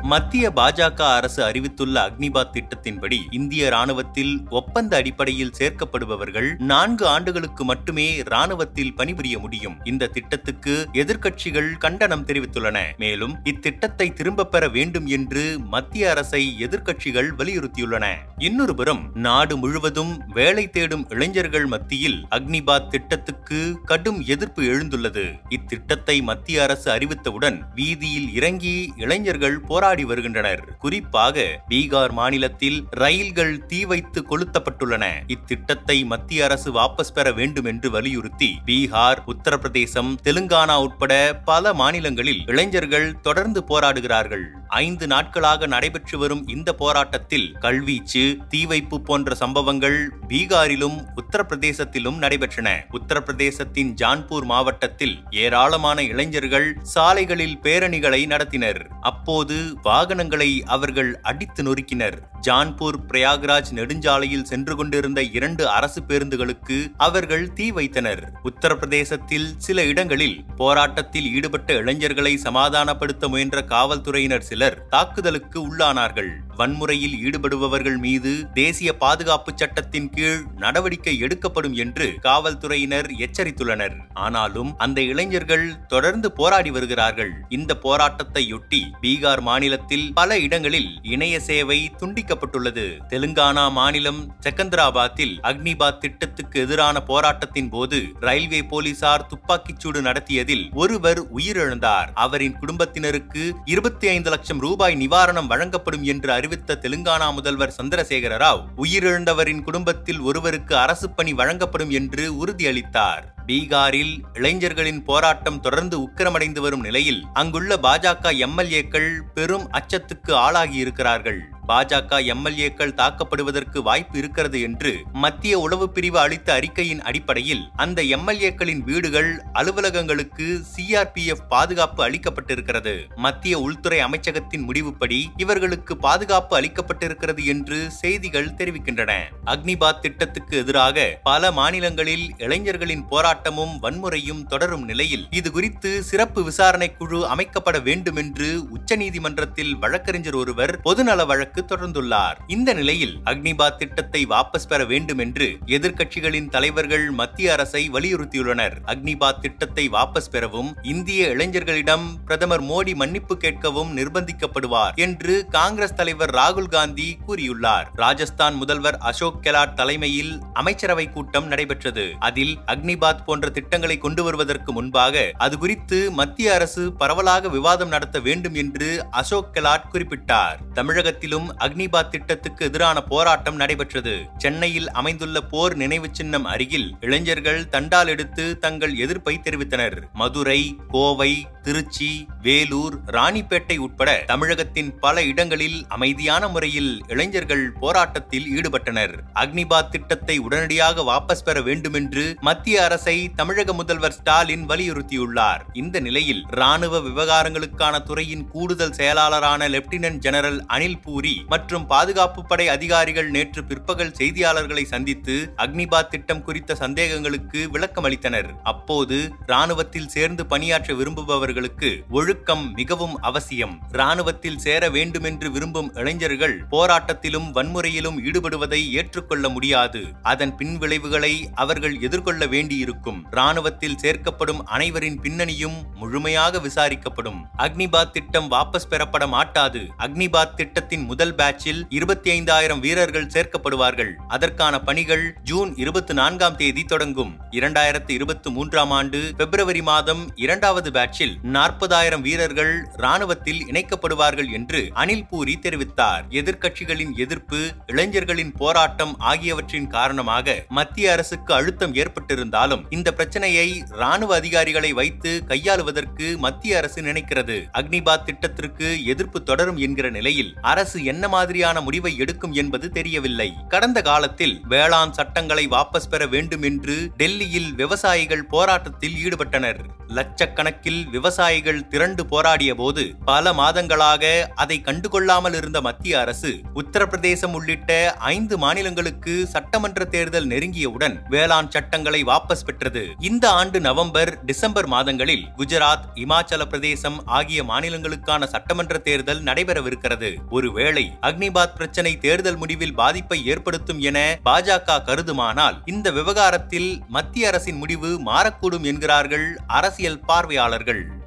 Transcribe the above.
மத்திய பாஜக அரசு அறிவித்துள்ள அக்னிபாத் திட்டத்தின்படி இந்திய ராணுவத்தில் ஒப்பந்த அடிப்படையில் சேர்க்கப்படுபவர்கள் நான்கு ஆண்டுகளுக்கு மட்டுமே ராணுவத்தில் பணிபுரிய முடியும் இந்த திட்டத்துக்கு எதிர்க்கட்சிகள் கண்டனம் தெரிவித்துள்ளன மேலும் இத்திட்டத்தை திரும்பப் பெற வேண்டும் என்று மத்திய அரசை எதிர்க்கட்சிகள் வலியுறுத்தியுள்ளன இன்னொரு புறம் நாடு முழுவதும் வேலை தேடும் இளைஞர்கள் மத்தியில் அக்னிபாத் திட்டத்துக்கு கடும் எதிர்ப்பு எழுந்துள்ளது இத்திட்டத்தை மத்திய அரசு அறிவித்தவுடன் வீதியில் இறங்கி இளைஞர்கள் போராடி வருகின்றனர் குறிப்பாக பீகார் மாநிலத்தில் ரயில்கள் தீ வைத்து கொளுத்தப்பட்டுள்ளன இத்திட்டத்தை மத்திய அரசு வாபஸ் பெற வேண்டும் என்று வலியுறுத்தி பீகார் உத்தரப்பிரதேசம் தெலுங்கானா உட்பட பல மாநிலங்களில் இளைஞர்கள் தொடர்ந்து போராடுகிறார்கள் ஐந்து நாட்களாக நடைபெற்று வரும் இந்த போராட்டத்தில் கல்வீச்சு தீ வைப்பு போன்ற சம்பவங்கள் பீகாரிலும் உத்தரப்பிரதேசத்திலும் நடைபெற்றன உத்தரப்பிரதேசத்தின் ஜான்பூர் மாவட்டத்தில் ஏராளமான இளைஞர்கள் சாலைகளில் பேரணிகளை நடத்தினர் அப்போது வாகனங்களை அவர்கள் அடித்து நொறுக்கினர் ஜான்பூர் பிரயாக்ராஜ் நெடுஞ்சாலையில் சென்று கொண்டிருந்த இரண்டு அரசு பேருந்துகளுக்கு அவர்கள் தீ வைத்தனர் உத்தரப்பிரதேசத்தில் சில இடங்களில் போராட்டத்தில் ஈடுபட்ட இளைஞர்களை சமாதானப்படுத்த முயன்ற காவல்துறையினர் சிலர் தாக்குதலுக்கு உள்ளானார்கள் வன்முறையில் ஈடுபடுபவர்கள் மீது தேசிய பாதுகாப்பு சட்டத்தின் கீழ் நடவடிக்கை எடுக்கப்படும் என்று காவல்துறையினர் எச்சரித்துள்ளனர் ஆனாலும் அந்த இளைஞர்கள் தொடர்ந்து போராடி வருகிறார்கள் இந்த போராட்டத்தையொட்டி பீகார் மாநிலத்தில் பல இடங்களில் இணைய சேவை துண்டிக்கப்பட்டுள்ளது தெலுங்கானா மாநிலம் செகந்திராபாத்தில் அக்னிபாத் திட்டத்துக்கு எதிரான போராட்டத்தின் போது ரயில்வே போலீசார் துப்பாக்கிச்சூடு நடத்தியதில் ஒருவர் உயிரிழந்தார் அவரின் குடும்பத்தினருக்கு இருபத்தி ஐந்து லட்சம் ரூபாய் நிவாரணம் வழங்கப்படும் என்று அறிவித்த தெலுங்கானா முதல்வர் சந்திரசேகர ராவ் உயிரிழந்தவரின் குடும்பத்தில் ஒருவருக்கு அரசு பணி வழங்கப்படும் என்று உறுதியளித்தார் பீகாரில் இளைஞர்களின் போராட்டம் தொடர்ந்து உக்கிரமடைந்து வரும் நிலையில் அங்குள்ள பாஜக எம்எல்ஏக்கள் பெரும் அச்சத்துக்கு ஆளாகி இருக்கிறார்கள் பாஜக எம்எல்ஏக்கள் தாக்கப்படுவதற்கு வாய்ப்பு இருக்கிறது என்று மத்திய உளவு பிரிவு அளித்த அறிக்கையின் அடிப்படையில் அந்த எம்எல்ஏக்களின் வீடுகள் அலுவலகங்களுக்கு சிஆர்பிஎஃப் பாதுகாப்பு அளிக்கப்பட்டிருக்கிறது மத்திய உள்துறை அமைச்சகத்தின் முடிவுப்படி இவர்களுக்கு பாதுகாப்பு அளிக்கப்பட்டிருக்கிறது என்று செய்திகள் தெரிவிக்கின்றன அக்னிபாத் திட்டத்துக்கு எதிராக பல மாநிலங்களில் இளைஞர்களின் போராட்டமும் வன்முறையும் தொடரும் நிலையில் இது குறித்து சிறப்பு விசாரணை குழு அமைக்கப்பட வேண்டும் என்று உச்சநீதிமன்றத்தில் வழக்கறிஞர் ஒருவர் பொதுநல வழக்கு தொடர்ந்துள்ளார் இந்த நிலையில் அக்னிபாத் திட்டத்தை வாபஸ் பெற வேண்டும் என்று எதிர்க்கட்சிகளின் தலைவர்கள் மத்திய அரசை வலியுறுத்தியுள்ளனர் அக்னிபாத் திட்டத்தை வாபஸ் பெறவும் இந்திய இளைஞர்களிடம் பிரதமர் மோடி மன்னிப்பு கேட்கவும் நிர்பந்திக்கப்படுவார் என்று காங்கிரஸ் தலைவர் ராகுல் காந்தி கூறியுள்ளார் ராஜஸ்தான் முதல்வர் அசோக் கெலாட் தலைமையில் அமைச்சரவை கூட்டம் நடைபெற்றது அதில் அக்னிபாத் போன்ற திட்டங்களை கொண்டு வருவதற்கு முன்பாக அது குறித்து மத்திய அரசு பரவலாக விவாதம் நடத்த வேண்டும் என்று அசோக் கெலாட் குறிப்பிட்டார் தமிழகத்திலும் அக்னிபாத் திட்டத்துக்கு எதிரான போராட்டம் நடைபெற்றது சென்னையில் அமைந்துள்ள போர் நினைவு சின்னம் அருகில் இளைஞர்கள் தண்டால் எடுத்து தங்கள் எதிர்ப்பை தெரிவித்தனர் மதுரை கோவை திருச்சி வேலூர் ராணிப்பேட்டை உட்பட தமிழகத்தின் பல இடங்களில் அமைதியான முறையில் இளைஞர்கள் போராட்டத்தில் ஈடுபட்டனர் அக்னிபாத் திட்டத்தை உடனடியாக வாபஸ் பெற வேண்டுமென்று மத்திய அரசை தமிழக முதல்வர் ஸ்டாலின் வலியுறுத்தியுள்ளார் இந்த நிலையில் ராணுவ விவகாரங்களுக்கான துறையின் கூடுதல் செயலாளரான லெப்டினன்ட் ஜெனரல் அனில் பூரி மற்றும் பாதுகாப்பு படை அதிகாரிகள் நேற்று பிற்பகல் செய்தியாளர்களை சந்தித்து அக்னிபாத் திட்டம் குறித்த சந்தேகங்களுக்கு விளக்கம் அளித்தனர் அப்போது ராணுவத்தில் சேர்ந்து பணியாற்ற விரும்புபவர்களுக்கு ஒழுக்கம் மிகவும் அவசியம் ராணுவத்தில் சேர வேண்டுமென்று விரும்பும் இளைஞர்கள் போராட்டத்திலும் வன்முறையிலும் ஈடுபடுவதை ஏற்றுக்கொள்ள முடியாது அதன் பின்விளைவுகளை அவர்கள் எதிர்கொள்ள வேண்டியிருக்கும் ராணுவத்தில் சேர்க்கப்படும் அனைவரின் பின்னணியும் முழுமையாக விசாரிக்கப்படும் அக்னிபாத் திட்டம் வாபஸ் பெறப்பட மாட்டாது அக்னிபாத் திட்டத்தின் முதல் பேட்சில் இருபத்தி ஐந்தாயிரம் வீரர்கள் சேர்க்கப்படுவார்கள் அதற்கான பணிகள் ஜூன் இருபத்தி நான்காம் தேதி தொடங்கும் இரண்டாயிரத்து இருபத்தி மூன்றாம் ஆண்டு பிப்ரவரி மாதம் இரண்டாவது பேட்சில் நாற்பதாயிரம் வீரர்கள் ராணுவத்தில் இணைக்கப்படுவார்கள் என்று அனில் பூரி தெரிவித்தார் எதிர்க்கட்சிகளின் எதிர்ப்பு இளைஞர்களின் போராட்டம் ஆகியவற்றின் காரணமாக மத்திய அரசுக்கு அழுத்தம் ஏற்பட்டிருந்தாலும் இந்த பிரச்சனையை ராணுவ அதிகாரிகளை வைத்து கையாளுவதற்கு மத்திய அரசு நினைக்கிறது அக்னிபாத் திட்டத்திற்கு எதிர்ப்பு தொடரும் என்கிற நிலையில் அரசு என்ன மாதிரியான முடிவை எடுக்கும் என்பது தெரியவில்லை கடந்த காலத்தில் வேளாண் சட்டங்களை வாபஸ் பெற வேண்டும் என்று டெல்லியில் விவசாயிகள் போராட்டத்தில் ஈடுபட்டனர் லட்சக்கணக்கில் விவசாயிகள் திரண்டு திரண்டு போராடிய போது பல மாதங்களாக அதை கண்டுகொள்ளாமல் இருந்த மத்திய அரசு உத்தரப்பிரதேசம் உள்ளிட்ட ஐந்து மாநிலங்களுக்கு சட்டமன்ற தேர்தல் நெருங்கியவுடன் வேளாண் சட்டங்களை வாபஸ் பெற்றது இந்த ஆண்டு நவம்பர் டிசம்பர் மாதங்களில் குஜராத் இமாச்சல பிரதேசம் ஆகிய மாநிலங்களுக்கான சட்டமன்ற தேர்தல் நடைபெறவிருக்கிறது ஒருவேளை அக்னிபாத் பிரச்சனை தேர்தல் முடிவில் பாதிப்பை ஏற்படுத்தும் என பாஜக கருதுமானால் இந்த விவகாரத்தில் மத்திய அரசின் முடிவு மாறக்கூடும் என்கிறார்கள் அரசியல் பார்வையாளர்கள்